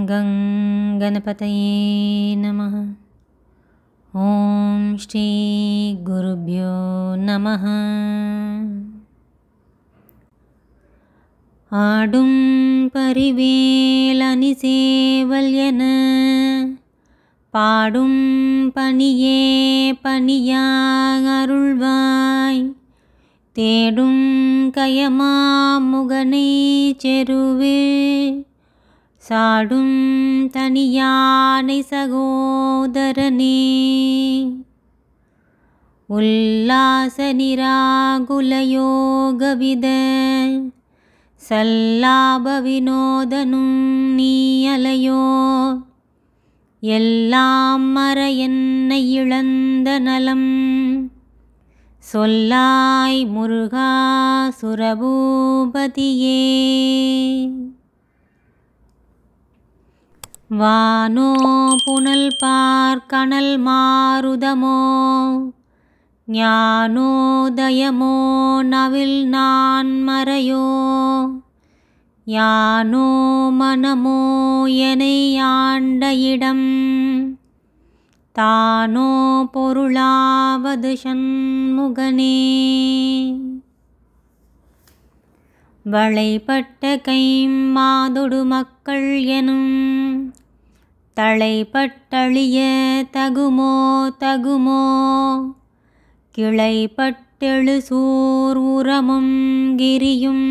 गं गणपतये नमः ॐ श्रीगुरुभ्यो नमः ஆடும் பரிவேலனி சேவல்யன பாடும் பணியே பணியாக அருள்வாய் தேடும் கயமா முகனை செருவே சாடும் தனியானை சகோதரனே உல்லாச நிராகுலயோகவித சல்லாப வினோதனும் நீ அலையோ எல்லாம் மற என்னை இழந்த நலம் சொல்லாய் முருகா சுரபூபதியே வானோ புனல் பார்க்கணல் மாருதமோ ஞானோதயமோ நவில் நான் மறையோ யானோ மனமோ எனை ஆண்ட இடம் தானோ பொருளாவது சண்முகனே வளைப்பட்ட கைமாதொடு மக்கள் எனும் தளைப்பட்டழிய தகுமோ தகுமோ கிளைப்பட்டெழு சூர் உரமும் கிரியும்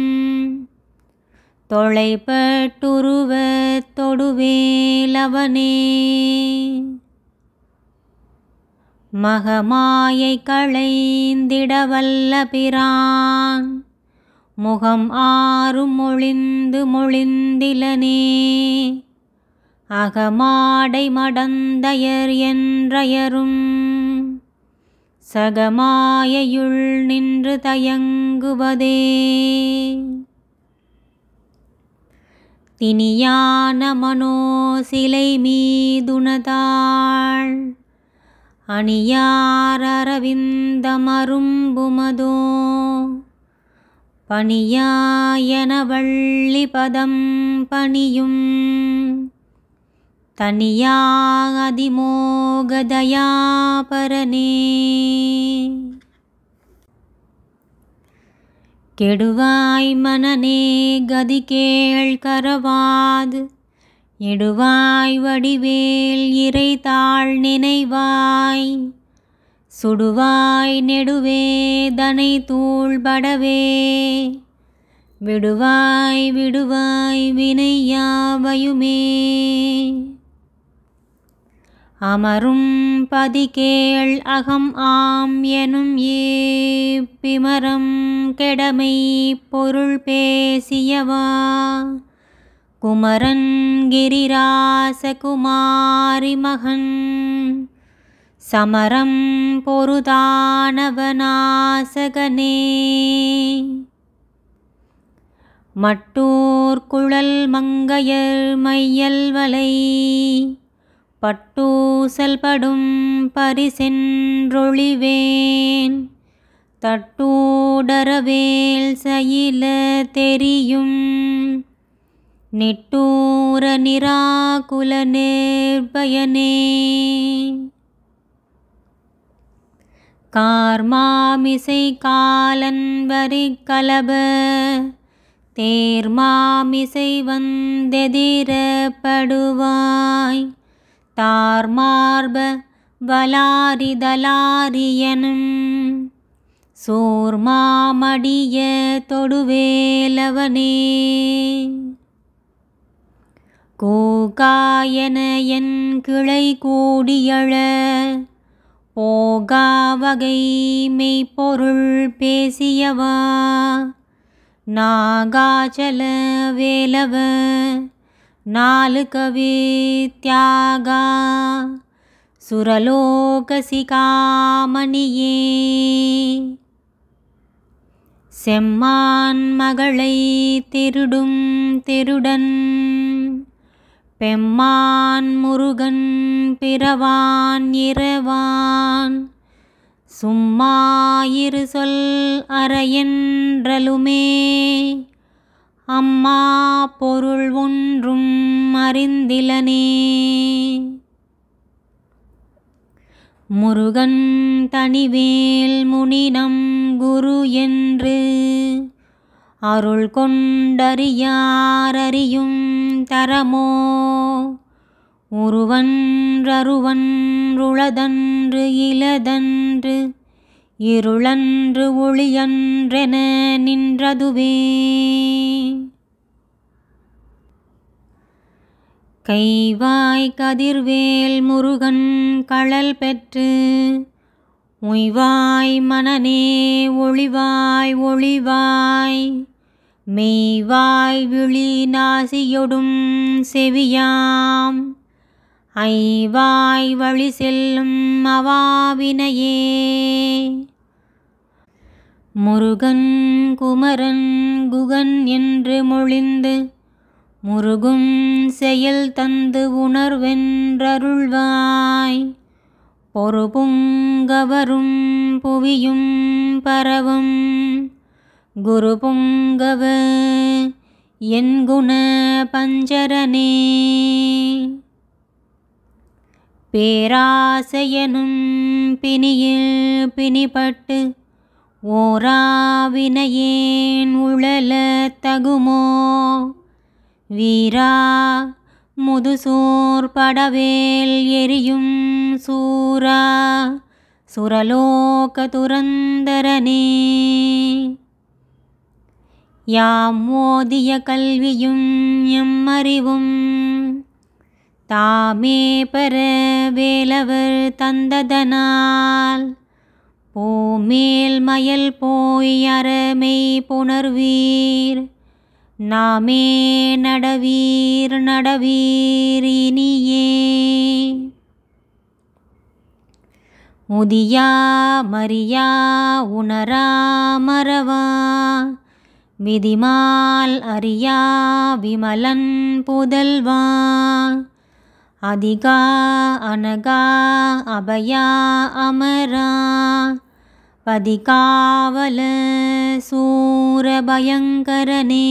தொலைப்பட்டுருவ தொடுவேலவனே மகமாயை களைந்திடவல்ல பிரான் முகம் ஆறும் மொழிந்து மொழிந்திலனே அகமாடை மடந்தயர் என்றயரும் சகமாயையுள் நின்று தயங்குவதே தினியான மனோ சிலை மீதுனதாள் அணியார் அரவிந்தமரும்புமதோ பணியாயன வள்ளி பதம் பணியும் தனியாகதிமோகதயாபரனே கெடுவாய் மனநே கதி கேள் கரவாது இடுவாய் வடிவேல் இறை தாழ் நினைவாய் சுடுவாய் நெடுவேதனை தூள்படவே விடுவாய் விடுவாய் வினையாவையுமே அமரும் பதிகேள் அகம் ஆம் எனும் ஏப்பிமரம் கெடமை பொருள் பேசியவா குமரன் கிரிராச குமாரி மகன் சமரம் பொருதானவநாசகனே மட்டூர் குழல் மங்கையர் மையல்வலை பட்டூசல் படும் பரிசென்றொழிவேன் தட்டூடரவேல் சயில தெரியும் நிட்டூர நிராகுல நிர்பயனே கார்மாமிசை காலன் வரி கலப தேர்மாமிசை வந்தெதிரப்படுவாய் தார்மார்ப வலாரிதலாரியனும் சோர்மாமடிய தொடுவேலவனே கூகாயன என் கிளை கூடியழ போகா வகை மெய்ப்பொருள் பேசியவா நாகாச்சல வேலவ நாலு கவி தியாகா சுரலோகசிகாமணியே செம்மான் மகளை திருடும் திருடன் பெம்மான் முருகன் பிறவான் இரவான் சும்மாயிரு சொல் அறையென்றலுமே அம்மா பொருள் ஒன்றும் அறிந்திலனே முருகன் தனிவேல் முனினம் குரு என்று அருள் கொண்டறியாரறியும் தரமோ உருவன்றருவன்றுளதன்று இலதன்று இருளன்று ஒளியன்றென நின்றதுவே கைவாய் கதிர்வேல் முருகன் களல் பெற்று உய்வாய் மனநே ஒளிவாய் ஒளிவாய் மெய்வாய் விழி நாசியொடும் செவியாம் ஐவாய் வழி செல்லும் அவாவினையே முருகன் குமரன் குகன் என்று மொழிந்து முருகும் செயல் தந்து உணர்வென்றருள்வாய் பொறுபுங்கவரும் புவியும் பரவும் குரு புங்கவ என் குண பஞ்சரனே பேராசையனும் பிணியில் பிணிப்பட்டு ஓராவினையேன் உழல தகுமோ வீரா முதுசோர் படவேல் எரியும் சூரா சுரலோக துரந்தரனே யாம் ஓதிய கல்வியும் எம்மறிவும் தாமே பெற வேலவர் தந்ததனால் பூமேல் மயல் போய் அறமை புணர்வீர் நாமே நடவீர் நடவீர் இனியே முதியா மரியா உணரா மறவா விதிமால் அறியா விமலன் புதல்வா அதிகா அனகா அபயா அமரா பதிகாவல சூரபயங்கரனே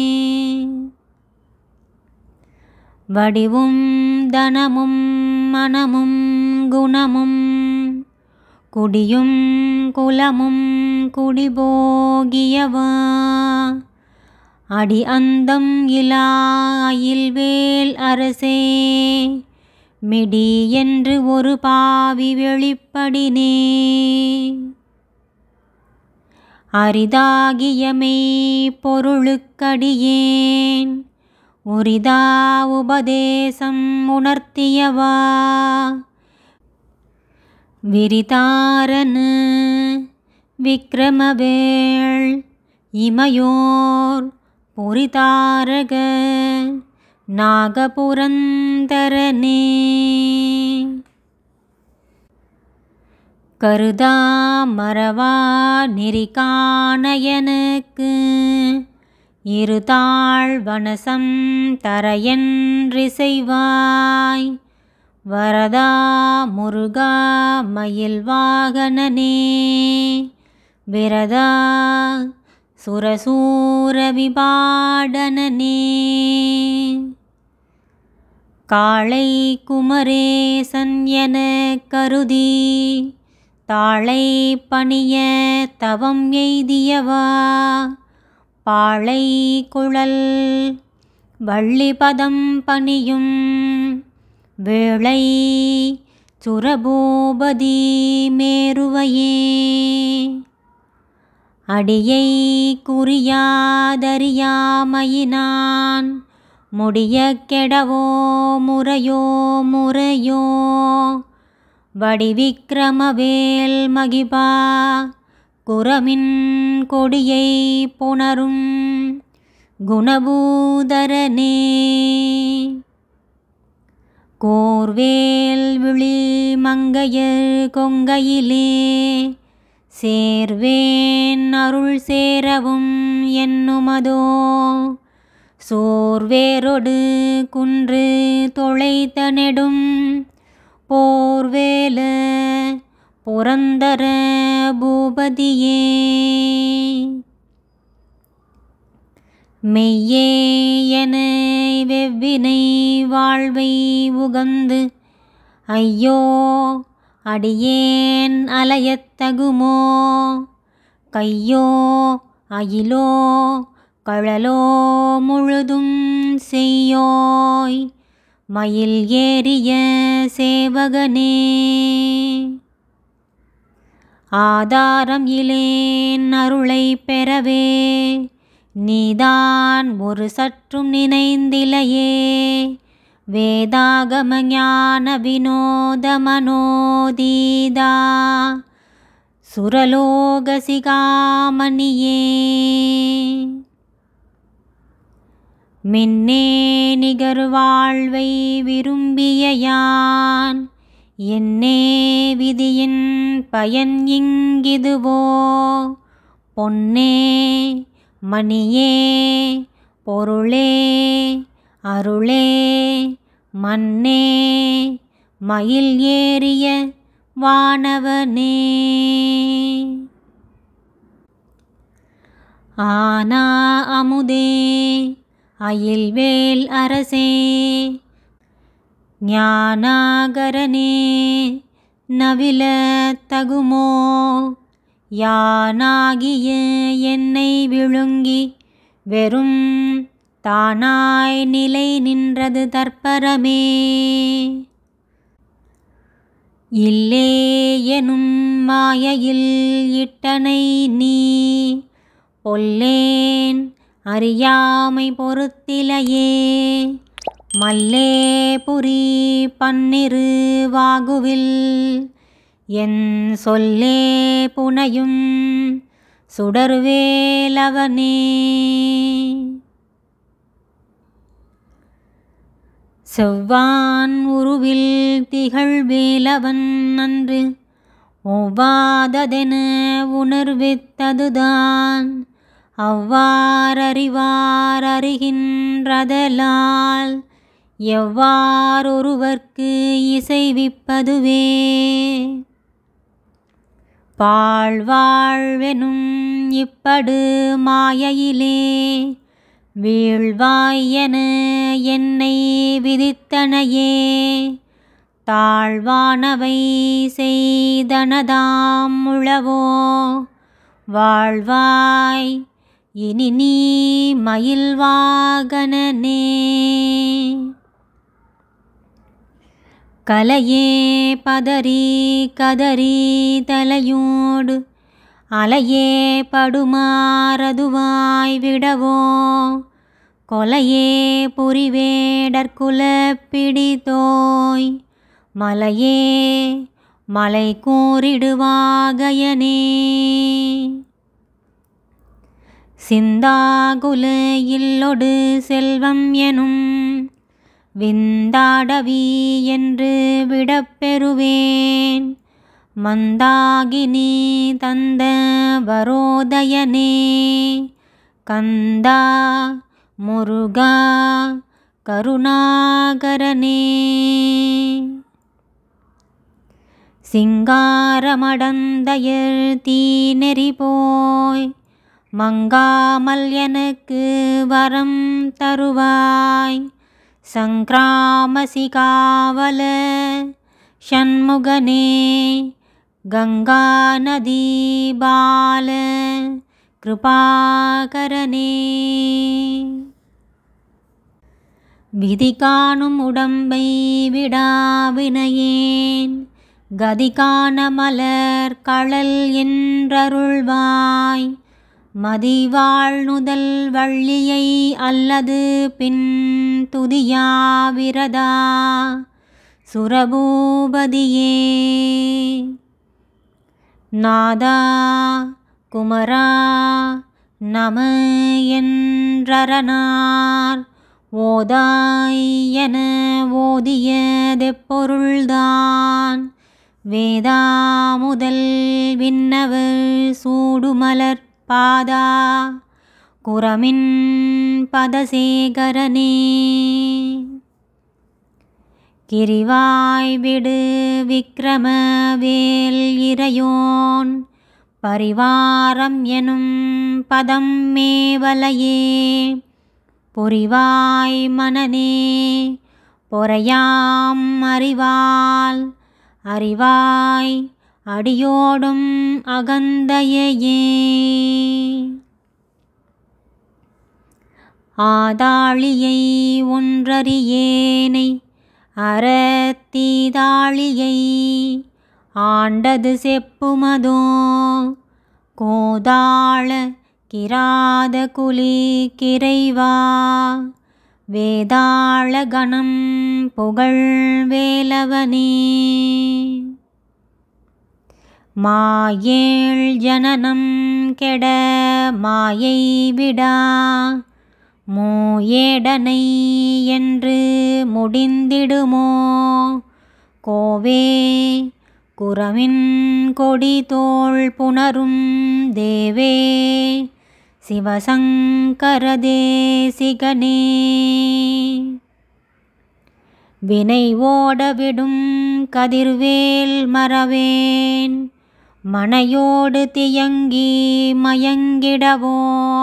வடிவும் தனமும் மனமும் குணமும் குடியும் குலமும் குடிபோகியவா அடி அந்தம் இலா அயில்வேல் அரசே மிடி என்று ஒரு பாவி வெளிப்படினே அரிதாகியமை பொருளுக்கடியேன் உரிதா உபதேசம் உணர்த்தியவா விரிதாரனு விக்ரமவேள் இமையோர் புரிதாரக நாகபுரந்தரனே கருதா மறவா நெறிகாணயனுக்கு இருதாள் வனசம் தரையன்றிசைவாய் வரதா முருகா மயில் வாகனனே விரதா சுரசூர விபாடனனே காளை குமரேசன் என கருதி தாளை பணிய தவம் எய்தியவா பாளை குழல் வள்ளிபதம் பணியும் வேளை சுரபூபதி மேருவையே அடியை குறியாதறியாமையினான் முடிய கெடவோ முறையோ முறையோ வடிவிக்கிரமவேல் மகிபா குரமின் கொடியை புணரும் குணபூதரனே கோர்வேல் விழி மங்கையர் கொங்கையிலே சேர்வேன் அருள் சேரவும் என்னுமதோ சோர்வேரொடு குன்று தொலைத்த நெடும் போர்வேல புரந்தர பூபதியே மெய்யே என வெவ்வினை வாழ்வை உகந்து ஐயோ அடியேன் அலையத்தகுமோ கையோ அயிலோ கழலோ முழுதும் செய்யோய் மயில் ஏறிய சேவகனே ஆதாரம் இலேன் அருளை பெறவே நீதான் ஒரு சற்றும் நினைந்திலையே வேதாகம ஞான வினோத மனோதீதா சுரலோக சிகாமணியே மின்னே நிகர் வாழ்வை விரும்பிய யான் என்னே விதியின் பயன் இங்கிதுவோ பொன்னே மணியே பொருளே அருளே மன்னே மயில் ஏறிய வானவனே ஆனா அமுதே அயில்வேல் அரசே ஞானாகரனே நவில தகுமோ யானாகிய என்னை விழுங்கி வெறும் தானாய் நிலை நின்றது தற்பரமே இல்லே எனும் மாயையில் இட்டனை நீ பொல்லேன் அறியாமை பொறுத்திலையே மல்லே புரி பன்னிரு வாகுவில் என் சொல்லே புனையும் சுடர்வேலவனே செவ்வான் உருவில் திகழ்வேலவன் அன்று ஒவ்வாததென உணர்வித்ததுதான் அவ்வாறறிவார் அறிகின்றதலால் எவ்வாறொருவர்க்கு இசைவிப்பதுவே பாழ்வாழ்வெனும் இப்படு மாயையிலே வீழ்வாய் என என்னை விதித்தனையே தாழ்வானவை செய்தனதாம் உளவோ வாழ்வாய் இனி நீ மயில் வாகனனே கலையே பதறி கதறி தலையோடு அலையே படுமாறதுவாய் விடவோ கொலையே புரிவேடற்குல பிடித்தோய் மலையே மலை கூறிடுவாகயனே சிந்தாகுல இல்லொடு செல்வம் எனும் விந்தாடவி என்று விடப்பெறுவேன் மந்தாகினி தந்த வரோதயனே கந்தா முருகா கருணாகரனே சிங்காரமடந்தயர் தீநெறி போய் மங்காமல் எனக்கு வரம் தருவாய் சங்கிராமசிகாவல ஷண்முகனே கங்கா நதி பால கிருபாகரனே விதி காணும் உடம்பை விடாவினையேன் கதி காண மலர் களல் என்றருள்வாய் மதிவாழ்நுதல் வள்ளியை அல்லது பின் துதியாவிரதா சுரபூபதியே நாதா குமரா நம என்றரனார் ஓதாய் என ஓதியதெப்பொருள்தான் வேதா முதல் விண்ணவர் சூடுமலர் பாதா குரமின் பதசேகரனே கிரிவாய் விடு விக்ரம வேல் இறையோன் பரிவாரம் எனும் பதம் மேவலையே பொறிவாய் மனனே பொறையாம் அறிவால் அறிவாய் அடியோடும் அகந்தையே ஆதாளியை ஒன்றறியேனை அறத்தீதாளியை ஆண்டது செப்புமதோ கோதாள கிராத குலி கிரைவா வேதாள கணம் புகழ் வேலவனே மாயேள் ஜனனம் கெட மாயை விடா மூயேடனை என்று முடிந்திடுமோ கோவே குரமின் கொடி தோள் புணரும் தேவே சிவசங்கர தேசிகனே வினை ஓடவிடும் கதிர்வேல் மறவேன் மனையோடு தியங்கி மயங்கிடவோ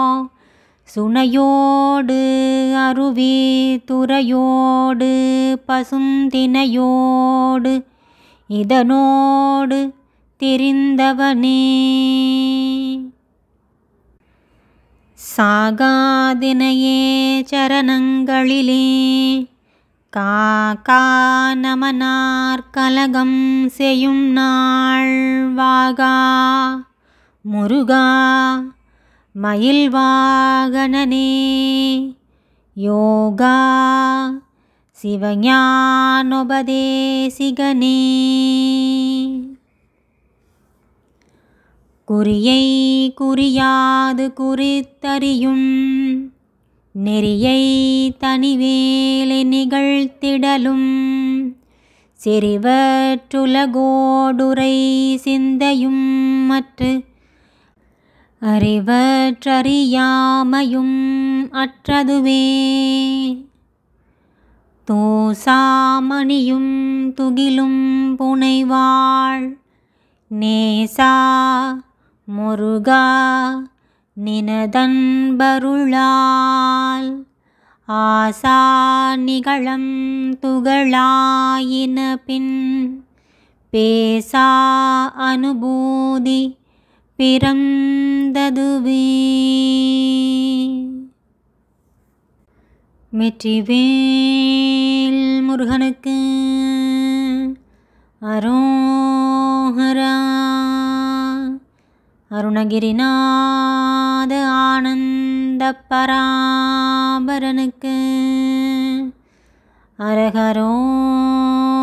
சுனையோடு அருவி துறையோடு பசுந்தினையோடு இதனோடு திரிந்தவனே சாகாதினையே சரணங்களிலே காக்கா நமனார் கலகம் செய்யும் நாள் வாகா முருகா மயில் வாகனனே யோகா சிவஞானோபதேசிகனே குறியை குறியாது குறித்தறியும் நெறியை தனிவேலை நிகழ்த்திடலும் செறிவற்றுலகோடுரை சிந்தையும் மற்ற அறிவற்றறியாமையும் அற்றதுவே தூசாமணியும் துகிலும் புனைவாள் நேசா முருகா நினதன்பருளால் ஆசா நிகழம் துகளாயின பின் பேசா அனுபூதி பிறந்ததுவே வெற்றிவேல் முருகனுக்கு அரோஹரா அருணகிரிநாத ஆனந்த பராபரனுக்கு அரகரோ